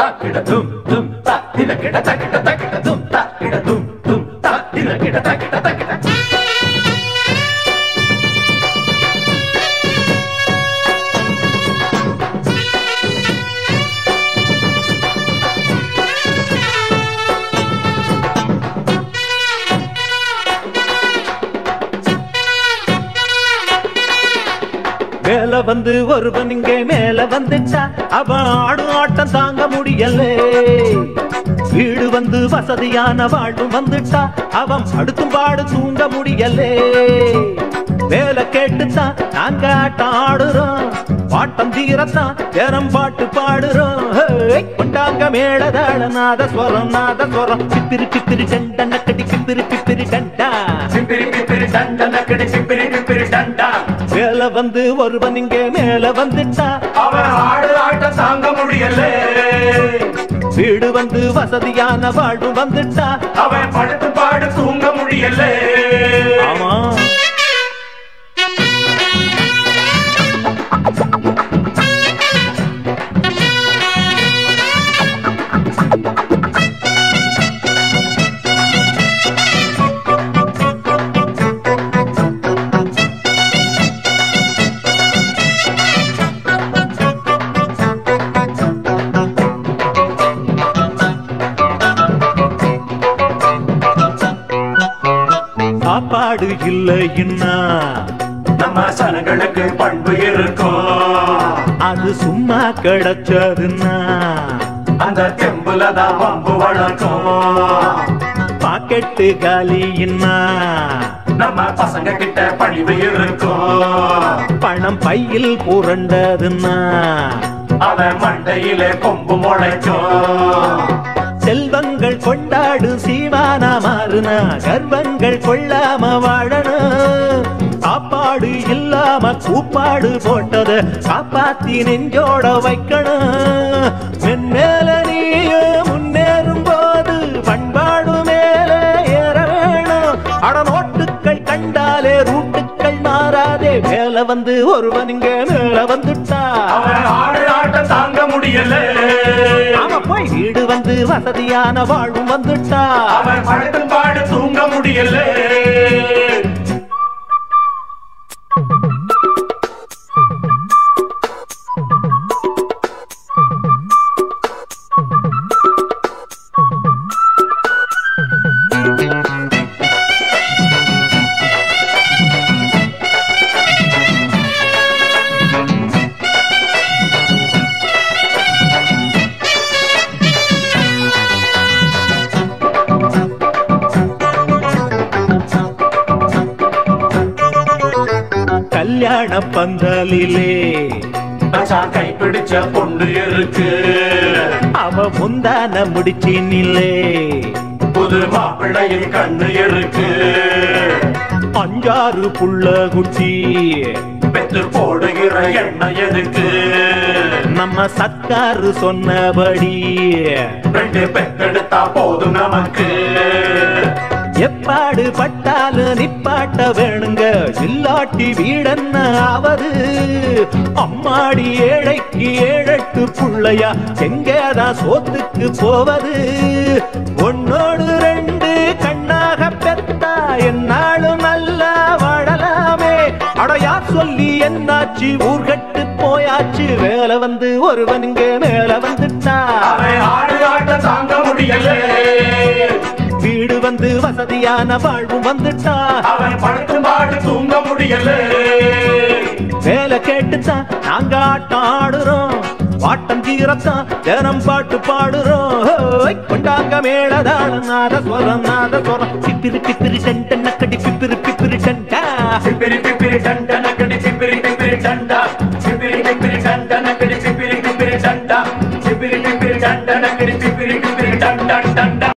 தாக்கிட தும் தும் தா தினக்கிட தக்கிட தக்கிட தும் தாக்கிட தும் தும் தா தினக்கிட தக்கிட தக்கிட மேல வந்து ஒருவன் இங்கே மேல வந்துட்டா அவன் ஆடு ஆட்டம் தாங்க முடியல வீடு வந்து வசதியான வாழ்வு வந்துட்டா அவன் படுத்தும் பாடு தூங்க முடியல வேலை கேட்டுத்தான் நாங்க ஆட்டம் ஆடுறோம் பாட்டம் தீரத்தான் ஜனம் பாட்டு பாடுறோம் ஹே, கொண்டாங்க மேளதாள நாத ஸ்வரம் நாத ஸ்வரம் பிப்பிரி பிப்பிரி டண்ட நக்கடி பிப்பிரி பிப்பிரி டண்டா சிப்பிரி பிப்பிரி டண்ட நக்கடி சிப்பிரி பிப்பிரி டண்டா மேல வந்து ஒருவன் இங்கே மேல வந்துட்டா அவன் ஆடு ஆட்டம் தாங்க முடியல வீடு வந்து வசதியான வாழ்வு வந்துட்டா அவன் படுத்து பாடு தூங்க முடியல ஆமா சாப்பாடு இல்லைன்னா நம்ம சனங்களுக்கு பண்பு இருக்கும் அது சும்மா கிடைச்சதுன்னா அந்த தெம்புல தான் வம்பு வளர்க்கும் பாக்கெட்டு காலின்னா நம்ம பசங்க கிட்ட பணிவு இருக்கும் பணம் பையில் புரண்டதுன்னா அவன் மண்டையிலே கொம்பு முளைக்கும் செல்வங்கள் கொண்டாடு சீமானா மாறுனா கர்வங்கள் கொள்ளாம வாழணும் சாப்பாடு இல்லாம கூப்பாடு போட்டத காப்பாத்தி நெஞ்சோட வைக்கணும் மென்மேல நீயும் முன்னேறும் போது பண்பாடு மேல ஏற வேணும் அட நோட்டுக்கள் கண்டாலே ரூட்டுக்கள் மாறாதே மேல வந்து ஒருவன் இங்க மேல வந்துட்டா அவன் ஆடு ஆட்டம் தாங்க முடியல நாம போய் வீடு வந்து வசதியான வாழ்வும் வந்துட்டா அவன் படுத்தும் பாடு தூங்க முடியல கல்யாண பந்தலிலே மச்சான் கைப்பிடிச்ச பொண்ணு இருக்கு அவ முந்தான முடிச்சி நிலே புது மாப்பிள்ளையின் கண்ணு இருக்கு அஞ்சாறு புள்ள குட்டி பெத்து போடுகிற எண்ணெய் எதுக்கு நம்ம சர்க்காரு சொன்னபடி ரெண்டு பெத்தெடுத்தா போதும் நமக்கு எப்பாடு பட்டாலும் நிப்பாட்ட வேணுங்க இல்லாட்டி வீடென்ன ஆவது அம்மாடி ஏழைக்கு ஏழெட்டு புள்ளையா எங்கேதான் சோத்துக்கு போவது ஒன்னோடு ரெண்டு கண்ணாக பெத்தா என்னாலும் நல்லா வாழலாமே அடையா சொல்லி என்னாச்சு ஊர்கட்டு போயாச்சு வேலை வந்து ஒருவன் இங்க மேல வந்துட்டா அவன் ஆடு ஆட்ட தாங்க முடியல வீடு வந்து வசதியான வாழ்வு வந்துட்டா அவன் படுத்தும் பாடு தூங்க முடியல வேலை கேட்டுத்தான் நாங்க ஆட்டம் ஆடுறோம் பாட்டம் தீரத்தான் தினம் பாட்டு பாடுறோம் ஹோய், கொண்டாங்க மேளதாள நாத ஸ்வரம் நாத ஸ்வரம் பிப்பிரி பிப்பிரி டண்ட நக்கடி பிப்பிரி பிப்பிரி டண்டா சிப்பிரி பிப்பிரி டண்ட நக்கடி சிப்பிரி பிப்பிரி டண்டா சிப்பிரி பிப்பிரி டண்ட நக்கடி சிப்பிரி பிப்பிரி டண்டா சிப்பிரி பிப்பிரி டண்ட நக்கடி சிப்பிரி பிப்பிரி டண்டா டண்டா